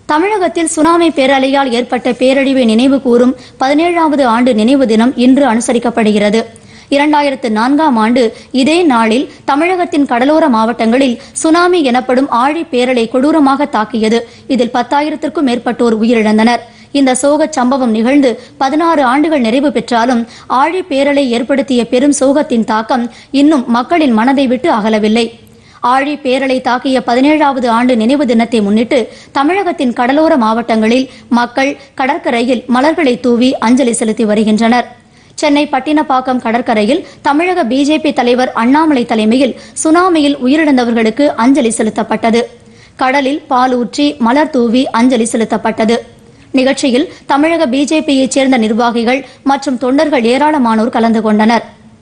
தமிழகத்தில் சுனாமி பேரலையால் ஏற்பட்ட பேரழிவை நினைவு கூறும் பதினேழாவது ஆண்டு நினைவு தினம் இன்று அனுசரிக்கப்படுகிறது இரண்டாயிரத்து நான்காம் ஆண்டு இதே நாளில் தமிழகத்தின் கடலோர மாவட்டங்களில் சுனாமி எனப்படும் ஆழி பேரலை கொடூரமாக தாக்கியது இதில் பத்தாயிரத்திற்கும் மேற்பட்டோர் உயிரிழந்தனர் இந்த சோகச் சம்பவம் நிகழ்ந்து பதினாறு ஆண்டுகள் நிறைவு பெற்றாலும் ஆழி பேரலை ஏற்படுத்திய பெரும் சோகத்தின் தாக்கம் இன்னும் மக்களின் மனதை விட்டு அகலவில்லை ஆழி பேரலை தாக்கிய பதினேழாவது ஆண்டு நினைவு தினத்தை முன்னிட்டு தமிழகத்தின் கடலோர மாவட்டங்களில் மக்கள் கடற்கரையில் மலர்களை தூவி அஞ்சலி செலுத்தி வருகின்றனர் சென்னை பட்டினப்பாக்கம் கடற்கரையில் தமிழக பிஜேபி தலைவர் அண்ணாமலை தலைமையில் சுனாமியில் உயிரிழந்தவர்களுக்கு அஞ்சலி செலுத்தப்பட்டது கடலில் பால் ஊற்றி மலர் தூவி அஞ்சலி செலுத்தப்பட்டது நிகழ்ச்சியில் தமிழக பிஜேபியைச் சேர்ந்த நிர்வாகிகள் மற்றும் தொண்டர்கள் ஏராளமானோர் கலந்து கொண்டனர்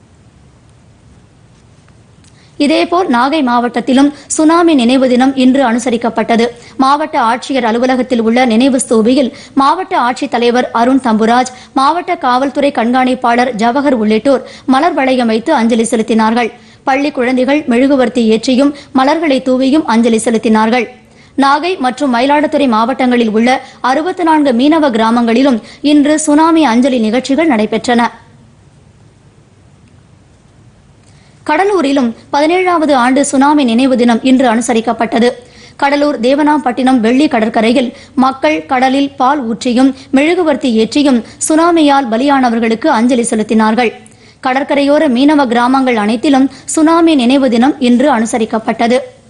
இதேபோல் நாகை மாவட்டத்திலும் சுனாமி நினைவு தினம் இன்று அனுசரிக்கப்பட்டது மாவட்ட ஆட்சியர் அலுவலகத்தில் உள்ள நினைவு ஸ்தூபியில் மாவட்ட ஆட்சித்தலைவர் அருண் தம்புராஜ் மாவட்ட காவல்துறை கண்காணிப்பாளர் ஜவஹர் உள்ளிட்டோர் மலர் வளையம் வைத்து அஞ்சலி செலுத்தினார்கள் பள்ளி குழந்தைகள் மெழுகுவர்த்தி ஏற்றியும் மலர்களை தூவியும் அஞ்சலி செலுத்தினார்கள் நாகை மற்றும் மயிலாடுதுறை மாவட்டங்களில் உள்ள அறுபத்தி நான்கு மீனவ கிராமங்களிலும் இன்று சுனாமி அஞ்சலி நிகழ்ச்சிகள் நடைபெற்றன கடலூரிலும் பதினேழாவது ஆண்டு சுனாமி நினைவு தினம் இன்று அனுசரிக்கப்பட்டது கடலூர் தேவனாம்பட்டினம் வெள்ளி கடற்கரையில் மக்கள் கடலில் பால் ஊற்றியும் மெழுகுவர்த்தி ஏற்றியும் சுனாமியால் பலியானவர்களுக்கு அஞ்சலி செலுத்தினார்கள் கடற்கரையோர மீனவ கிராமங்கள் அனைத்திலும் சுனாமி நினைவு தினம் இன்று அனுசரிக்கப்பட்டது